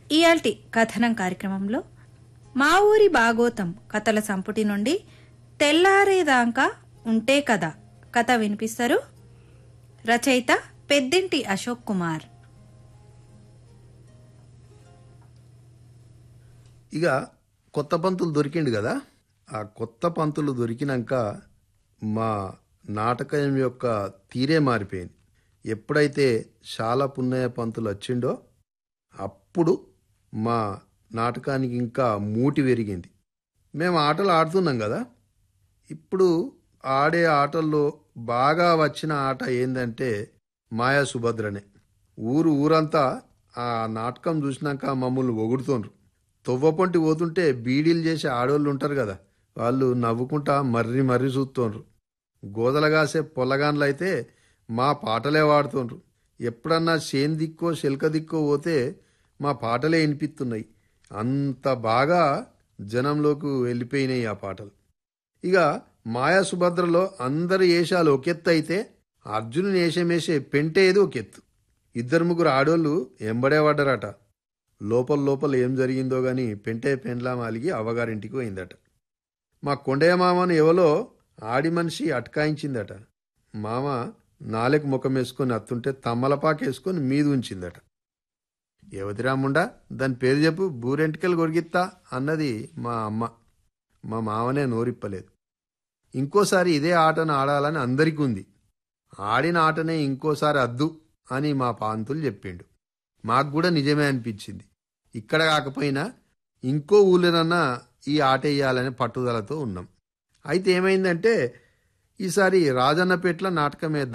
ఇయాల్టి కథనం కార్యక్రమంలో మా ఊరి బాగోతం కథల సంపుటి నుండి తెల్లారేదాకా ఉంటే కథ కథ వినిపిస్తారు రచయిత పెద్దింటి అశోక్ కుమార్ ఇక కొత్త పంతులు దొరికిండు కదా ఆ కొత్త పంతులు దొరికినాక మా నాటకం యొక్క తీరే మారిపోయింది ఎప్పుడైతే శాల పున్నయ్య పంతులు వచ్చిండో అప్పుడు మా నాటకానికి ఇంకా మూటి పెరిగింది మేము ఆటలు ఆడుతున్నాం కదా ఇప్పుడు ఆడే ఆటల్లో బాగా వచ్చిన ఆట ఏంటంటే మాయా సుభద్రనే ఊరు ఊరంతా ఆ నాటకం చూసినాక మమ్మల్ని పొగుడుతుండ్రు తొవ్వపొంటి పోతుంటే బీడీలు చేసే ఆడోళ్ళు ఉంటారు కదా వాళ్ళు నవ్వుకుంటా మర్రి మర్రి చూస్తుండ్రు గోదలగాసే పొల్లగాన్లు అయితే మా పాటలే వాడుతుండ్రు ఎప్పుడన్నా చేన్ దిక్కో శిల్క దిక్కో పోతే మా పాటలే వినిపిస్తున్నాయి అంత బాగా జనంలోకి వెళ్ళిపోయినాయి ఆ పాటలు ఇక మాయా సుభద్రలో అందరి వేషాలు ఒకెత్తు అయితే అర్జునుని వేషమేసే పెంటేది ఒకెత్తు ఇద్దరు ముగ్గురు ఆడోళ్ళు ఎంబడే పడ్డరట లోపల లోపల ఏం జరిగిందో గాని పెంటే పెండ్లా మాలిగి అవ్వగారింటికి పోయిందట మా కొండయ్య మామను ఎవలో ఆడి మనిషి అటకాయించిందట మామ నాలుగు ముఖం వేసుకొని అత్తుంటే తమ్మలపాకు వేసుకొని మీద ఉంచిందట ఎవతిరాముండా దాని పేరు చెప్పు బూరెంటికలు కొరిగిత్తా అన్నది మా అమ్మ మా మామనే నోరిప్పలేదు ఇంకోసారి ఇదే ఆటను ఆడాలని అందరికీ ఉంది ఆడిన ఆటనే ఇంకోసారి అద్దు అని మా పాంతులు చెప్పిండు మాకు కూడా నిజమే అనిపించింది ఇక్కడ కాకపోయినా ఇంకో ఊళ్ళోనన్నా ఈ ఆట వేయాలనే పట్టుదలతో ఉన్నాం అయితే ఏమైందంటే ఈసారి రాజన్నపేటలో నాటకం వేద్దాం